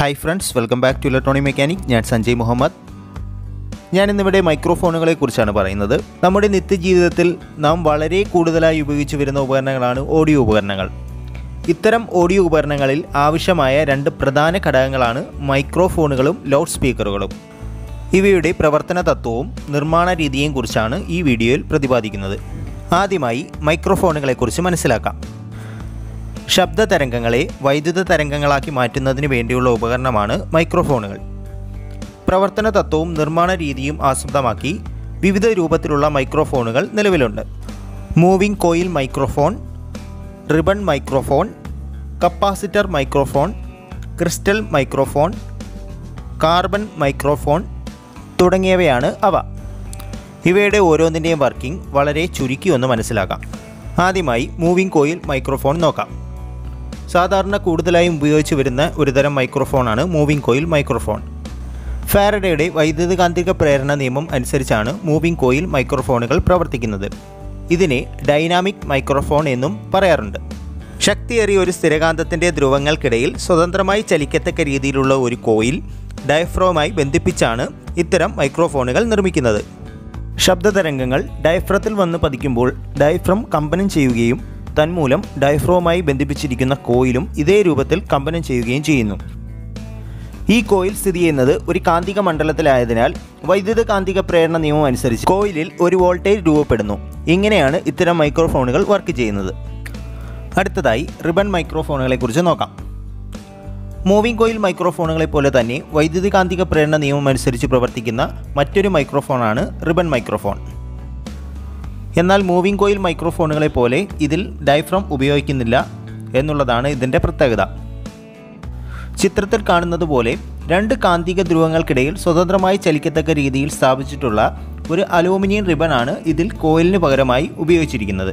hi friends welcome back to electronic mechanic ഞാൻ സഞ്ജയ് മുഹമ്മദ് ഞാൻ ഇന്നിവിടെ മൈക്രോഫോണുകളെ കുറിച്ചാണ് പറയുന്നത് നമ്മുടെ നിത്യജീവിതത്തിൽ നാം വളരെ കൂടുതലായി ഉപയോഗിച്ചു വരുന്ന ഉപകരണങ്ങളാണ് ഓഡിയോ ഉപകരണങ്ങൾ ഇത്തരം ഓഡിയോ ഉപകരണങ്ങളിൽ ആവശ്യമായ രണ്ട് പ്രധാന ഘടകങ്ങളാണ് മൈക്രോഫോണുകളും ലൗഡ് സ്പീക്കറുകളും ഇവയുടെ പ്രവർത്തന തത്വവും നിർമ്മാണ രീതിയെയും കുറിച്ചാണ് ഈ വീഡിയോയിൽ പ്രതിപാദിക്കുന്നത് ആദ്യമായി മൈക്രോഫോണുകളെക്കുറിച്ച് മനസ്സിലാക്കാം ശബ്ദ തരംഗങ്ങളെ വൈദ്യുത തരംഗങ്ങളാക്കി മാറ്റുന്നതിന് വേണ്ടിയുള്ള ഉപകരണമാണ് മൈക്രോഫോണുകൾ പ്രവർത്തന തത്വവും നിർമ്മാണ രീതിയും ആസ്പദമാക്കി വിവിധ രൂപത്തിലുള്ള മൈക്രോഫോണുകൾ നിലവിലുണ്ട് moving coil microphone ribbon microphone capacitor microphone crystal microphone carbon microphone തുടങ്ങിയവയാണ് അവ ഇവയുടെ ഓരോന്നിൻ്റെയും വർക്കിംഗ് വളരെ ചുരുക്കി ഒന്ന് മനസ്സിലാക്കാം ആദ്യമായി മൂവിംഗ് കോയിൽ മൈക്രോഫോൺ നോക്കാം സാധാരണ കൂടുതലായും ഉപയോഗിച്ച് വരുന്ന ഒരുതരം മൈക്രോഫോണാണ് മൂവിംഗ് കോയിൽ മൈക്രോഫോൺ ഫാരഡയുടെ വൈദ്യുതകാന്തിക പ്രേരണ നിയമം അനുസരിച്ചാണ് മൂവിംഗ് കോയിൽ മൈക്രോഫോണുകൾ പ്രവർത്തിക്കുന്നത് ഇതിനെ ഡൈനാമിക് മൈക്രോഫോൺ എന്നും പറയാറുണ്ട് ശക്തിയേറിയ ഒരു സ്ഥിരകാന്തത്തിൻ്റെ ധ്രുവങ്ങൾക്കിടയിൽ സ്വതന്ത്രമായി ചലിക്കത്തക്ക രീതിയിലുള്ള ഒരു കോയിൽ ഡയഫ്രോമായി ബന്ധിപ്പിച്ചാണ് ഇത്തരം മൈക്രോഫോണുകൾ നിർമ്മിക്കുന്നത് ശബ്ദതരംഗങ്ങൾ ഡയഫ്രത്തിൽ വന്ന് പതിക്കുമ്പോൾ ഡയഫ്രം കമ്പനം ചെയ്യുകയും തന്മൂലം ഡയഫ്രോമായി ബന്ധിപ്പിച്ചിരിക്കുന്ന കോയിലും ഇതേ രൂപത്തിൽ കമ്പനം ചെയ്യുകയും ചെയ്യുന്നു ഈ കോയിൽ സ്ഥിതി ചെയ്യുന്നത് ഒരു കാന്തിക മണ്ഡലത്തിലായതിനാൽ വൈദ്യുത കാന്തിക പ്രേരണ നിയമം അനുസരിച്ച് കോയിലിൽ ഒരു വോൾട്ടേജ് രൂപപ്പെടുന്നു ഇങ്ങനെയാണ് ഇത്തരം മൈക്രോഫോണുകൾ വർക്ക് ചെയ്യുന്നത് അടുത്തതായി റിബൺ മൈക്രോഫോണുകളെ കുറിച്ച് നോക്കാം മൂവിംഗ് കോയിൽ മൈക്രോഫോണുകളെ പോലെ തന്നെ വൈദ്യുതി കാന്തിക പ്രേരണ നിയമം അനുസരിച്ച് പ്രവർത്തിക്കുന്ന മറ്റൊരു മൈക്രോഫോണാണ് റിബൺ മൈക്രോഫോൺ എന്നാൽ മൂവിംഗ് കോയിൽ മൈക്രോഫോണുകളെ പോലെ ഇതിൽ ഡയഫ്രം ഉപയോഗിക്കുന്നില്ല എന്നുള്ളതാണ് ഇതിൻ്റെ പ്രത്യേകത ചിത്രത്തിൽ കാണുന്നത് പോലെ രണ്ട് കാന്തിക ധ്രുവങ്ങൾക്കിടയിൽ സ്വതന്ത്രമായി ചലിക്കത്തക്ക രീതിയിൽ സ്ഥാപിച്ചിട്ടുള്ള ഒരു അലൂമിനിയം റിബണാണ് ഇതിൽ കോയിലിന് പകരമായി ഉപയോഗിച്ചിരിക്കുന്നത്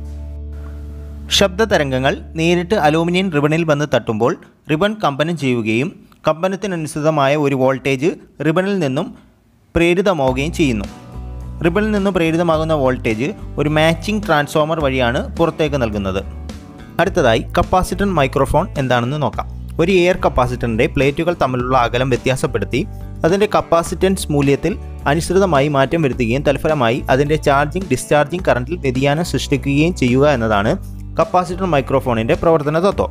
ശബ്ദ തരംഗങ്ങൾ നേരിട്ട് അലൂമിനിയം റിബണിൽ വന്ന് തട്ടുമ്പോൾ റിബൺ കമ്പനം ചെയ്യുകയും കമ്പനത്തിനനുസൃതമായ ഒരു വോൾട്ടേജ് റിബണിൽ നിന്നും പ്രേരിതമാവുകയും ചെയ്യുന്നു റിബണിൽ നിന്നും പ്രേരിതമാകുന്ന വോൾട്ടേജ് ഒരു മാച്ചിങ് ട്രാൻസ്ഫോമർ വഴിയാണ് പുറത്തേക്ക് നൽകുന്നത് അടുത്തതായി കപ്പാസിറ്റർ മൈക്രോഫോൺ എന്താണെന്ന് നോക്കാം ഒരു എയർ കപ്പാസിറ്ററിൻ്റെ പ്ലേറ്റുകൾ തമ്മിലുള്ള അകലം വ്യത്യാസപ്പെടുത്തി അതിൻ്റെ കപ്പാസിറ്റൻസ് മൂല്യത്തിൽ അനുസൃതമായി മാറ്റം വരുത്തുകയും തൽഫലമായി അതിൻ്റെ ചാർജിംഗ് ഡിസ്ചാർജിംഗ് കറണ്ടിൽ വ്യതിയാനം സൃഷ്ടിക്കുകയും ചെയ്യുക എന്നതാണ് കപ്പാസിറ്റർ മൈക്രോഫോണിൻ്റെ പ്രവർത്തന തത്വം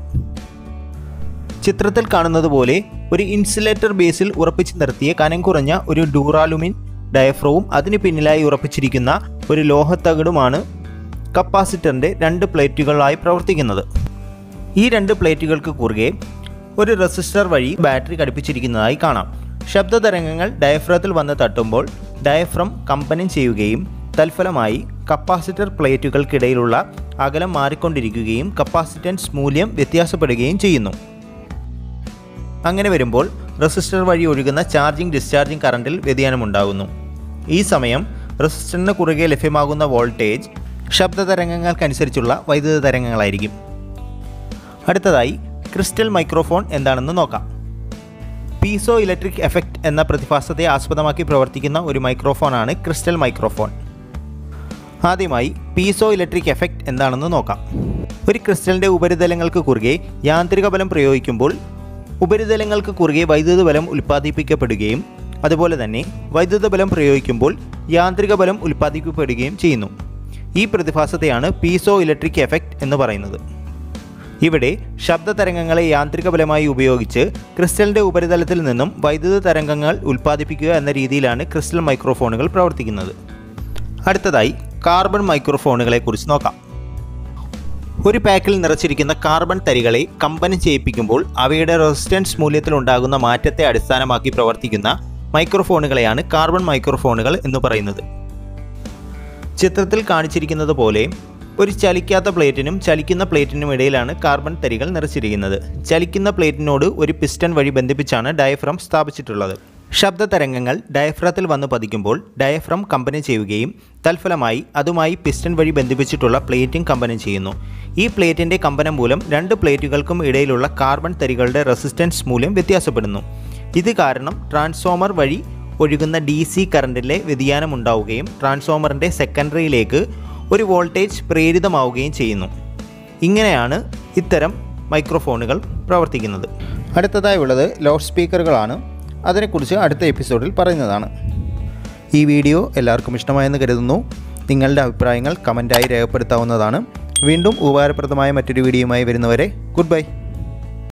ചിത്രത്തിൽ കാണുന്നത് പോലെ ഒരു ഇൻസുലേറ്റർ ബേസിൽ ഉറപ്പിച്ചു നിർത്തിയ കനം കുറഞ്ഞ ഒരു ഡൂറാലുമിൻ ഡയഫ്രവും അതിന് പിന്നിലായി ഉറപ്പിച്ചിരിക്കുന്ന ഒരു ലോഹത്തകിടുമാണ് കപ്പാസിറ്ററിൻ്റെ രണ്ട് പ്ലേറ്റുകളായി പ്രവർത്തിക്കുന്നത് ഈ രണ്ട് പ്ലേറ്റുകൾക്ക് കുറുകെ ഒരു റെസിസ്റ്റർ വഴി ബാറ്ററി ഘടിപ്പിച്ചിരിക്കുന്നതായി കാണാം ശബ്ദതരംഗങ്ങൾ ഡയഫ്രത്തിൽ വന്ന് തട്ടുമ്പോൾ ഡയഫ്രം കമ്പനം ചെയ്യുകയും തൽഫലമായി കപ്പാസിറ്റർ പ്ലേറ്റുകൾക്കിടയിലുള്ള അകലം മാറിക്കൊണ്ടിരിക്കുകയും കപ്പാസിറ്റൻസ് മൂല്യം വ്യത്യാസപ്പെടുകയും ചെയ്യുന്നു അങ്ങനെ വരുമ്പോൾ റെസിസ്റ്റർ വഴി ഒഴുകുന്ന ചാർജിംഗ് ഡിസ്ചാർജിംഗ് കറണ്ടിൽ വ്യതിയാനമുണ്ടാകുന്നു ഈ സമയം റെസിസ്റ്ററിന് കുറുകെ ലഭ്യമാകുന്ന വോൾട്ടേജ് ശബ്ദതരംഗങ്ങൾക്കനുസരിച്ചുള്ള വൈദ്യുത തരംഗങ്ങളായിരിക്കും അടുത്തതായി ക്രിസ്റ്റൽ മൈക്രോഫോൺ എന്താണെന്ന് നോക്കാം പീസോ ഇലക്ട്രിക് എഫക്റ്റ് എന്ന പ്രതിഭാസത്തെ ആസ്പദമാക്കി പ്രവർത്തിക്കുന്ന ഒരു മൈക്രോഫോണാണ് ക്രിസ്റ്റൽ മൈക്രോഫോൺ ആദ്യമായി പീസോ ഇലക്ട്രിക് എഫക്റ്റ് എന്താണെന്ന് നോക്കാം ഒരു ക്രിസ്റ്റലിൻ്റെ ഉപരിതലങ്ങൾക്ക് കുറുകെ യാന്ത്രിക ബലം പ്രയോഗിക്കുമ്പോൾ ഉപരിതലങ്ങൾക്ക് കുറുകെ വൈദ്യുത ബലം ഉൽപ്പാദിപ്പിക്കപ്പെടുകയും അതുപോലെ തന്നെ വൈദ്യുത ബലം പ്രയോഗിക്കുമ്പോൾ യാന്ത്രിക ബലം ഉൽപ്പാദിപ്പിക്കപ്പെടുകയും ചെയ്യുന്നു ഈ പ്രതിഭാസത്തെയാണ് പീസോ ഇലക്ട്രിക് എഫക്റ്റ് എന്ന് പറയുന്നത് ഇവിടെ ശബ്ദ തരംഗങ്ങളെ യാന്ത്രിക ബലമായി ഉപയോഗിച്ച് ക്രിസ്റ്റലിൻ്റെ ഉപരിതലത്തിൽ നിന്നും വൈദ്യുത തരംഗങ്ങൾ ഉൽപ്പാദിപ്പിക്കുക എന്ന രീതിയിലാണ് ക്രിസ്റ്റൽ മൈക്രോഫോണുകൾ പ്രവർത്തിക്കുന്നത് അടുത്തതായി കാർബൺ മൈക്രോഫോണുകളെ കുറിച്ച് നോക്കാം ഒരു പാക്കിൽ നിറച്ചിരിക്കുന്ന കാർബൺ തരികളെ കമ്പനം ചെയ്യിപ്പിക്കുമ്പോൾ അവയുടെ റെസിസ്റ്റൻസ് മൂല്യത്തിൽ ഉണ്ടാകുന്ന മാറ്റത്തെ അടിസ്ഥാനമാക്കി പ്രവർത്തിക്കുന്ന മൈക്രോഫോണുകളെയാണ് കാർബൺ മൈക്രോഫോണുകൾ എന്ന് പറയുന്നത് ചിത്രത്തിൽ കാണിച്ചിരിക്കുന്നത് പോലെ ഒരു ചലിക്കാത്ത പ്ലേറ്റിനും ചലിക്കുന്ന പ്ലേറ്റിനും ഇടയിലാണ് കാർബൺ തരികൾ നിറച്ചിരിക്കുന്നത് ചലിക്കുന്ന പ്ലേറ്റിനോട് ഒരു പിസ്റ്റൺ വഴി ബന്ധിപ്പിച്ചാണ് ഡയഫ്രം സ്ഥാപിച്ചിട്ടുള്ളത് ശബ്ദ തരംഗങ്ങൾ ഡയഫ്രത്തിൽ വന്ന് പതിക്കുമ്പോൾ ഡയഫ്രം കമ്പനം ചെയ്യുകയും തൽഫലമായി അതുമായി പിസ്റ്റൺ വഴി ബന്ധിപ്പിച്ചിട്ടുള്ള പ്ലേറ്റും കമ്പനം ചെയ്യുന്നു ഈ പ്ലേറ്റിൻ്റെ കമ്പനം മൂലം രണ്ട് പ്ലേറ്റുകൾക്കും ഇടയിലുള്ള കാർബൺ തരികളുടെ റെസിസ്റ്റൻസ് മൂല്യം വ്യത്യാസപ്പെടുന്നു ഇത് കാരണം ട്രാൻസ്ഫോമർ വഴി ഒഴുകുന്ന ഡി സി കറണ്ടിലെ വ്യതിയാനം ഉണ്ടാവുകയും ട്രാൻസ്ഫോമറിൻ്റെ സെക്കൻഡറിയിലേക്ക് ഒരു വോൾട്ടേജ് പ്രേരിതമാവുകയും ചെയ്യുന്നു ഇങ്ങനെയാണ് ഇത്തരം മൈക്രോഫോണുകൾ പ്രവർത്തിക്കുന്നത് അടുത്തതായി ഉള്ളത് ലൗഡ് സ്പീക്കറുകളാണ് അതിനെക്കുറിച്ച് അടുത്ത എപ്പിസോഡിൽ പറയുന്നതാണ് ഈ വീഡിയോ എല്ലാവർക്കും ഇഷ്ടമായെന്ന് കരുതുന്നു നിങ്ങളുടെ അഭിപ്രായങ്ങൾ കമൻറ്റായി രേഖപ്പെടുത്താവുന്നതാണ് വീണ്ടും ഉപകാരപ്രദമായ മറ്റൊരു വീഡിയോയുമായി വരുന്നവരെ ഗുഡ് ബൈ